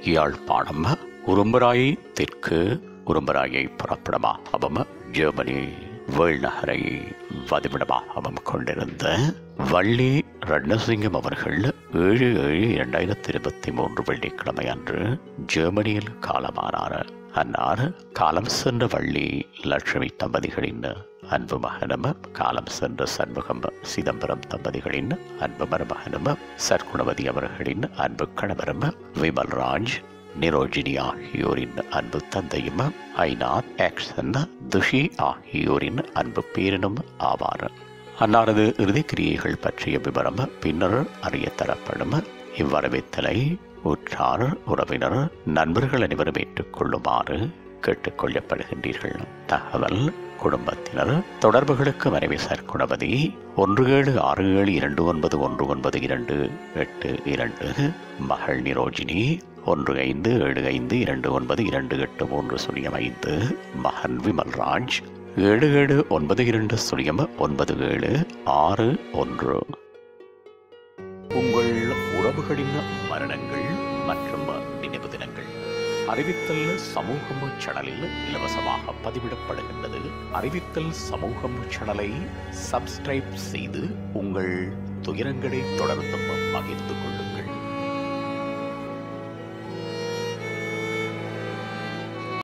யாழ்ப்பாணம் உரும்பராயை தெற்கு உரும்பராயை புறப்படமாகவும் ஜெர்மனி வேள்நகரை வதிவிடமாகவும் கொண்டிருந்த வள்ளி ரட்னசிங்கம் அவர்கள் ஏழு ஏழு இரண்டாயிரத்தி இருபத்தி மூன்று வெள்ளிக்கிழமை அன்று ஜெர்மனியில் காலமானார் அன்னார் காலம் சென்ற வள்ளி லட்சுமி தம்பதிகளின் அன்பு மகனும் காலம் சென்ற சண்முகம் சிதம்பரம் தம்பதிகளின் அன்பு மருமகனும் சற்குணவதி அவர்களின் அன்பு கணவரும் விமல்ராஜ் நிரோஜினி ஆகியோரின் அன்பு தந்தையும் ஐநாத் ஆக்சன் துஷி ஆகியோரின் அன்பு பேரனும் ஆவார் அன்னாரது இறுதிக்கிரியைகள் பற்றிய விவரம் பின்னர் அறிய தரப்படும் இவ்வரவேத்தலை உற்றார் உறவினர் நண்பர்கள் அனைவரும் ஏற்றுக்கொள்ளுமாறு கேட்டுக்கொள்ளப்படுகின்றீர்கள் தகவல் குடும்பத்தினர் தொடர்புகளுக்கு மனைவி சற்குணவதி ஒன்று ஏழு ஆறு ஏழு இரண்டு ஒன்பது ஒன்று ஒன்பது இரண்டு எட்டு இரண்டு மகள் நிரோஜினி ஒன்று ஐந்து ஏழு ஐந்து இரண்டு ஒன்பது இரண்டு எட்டு மூன்று சுழியம் ஐந்து மகன் விமல்ராஜ் ஏழு ஏழு ஒன்பது இரண்டு சுழியம் ஒன்பது ஏழு ஆறு ஒன்று உங்கள் உறவுகளின் மரணங்கள் மற்றும் நினைவு தினங்கள் அறிவித்தல் சமூகம் சேனலில் இலவசமாக பதிவிடப்படுகின்றது அறிவித்தல் சமூகம் சேனலை சப்ஸ்கிரைப் செய்து உங்கள் துயரங்களை தொடர்ந்தும் பகிர்ந்து கொள்ளுங்கள்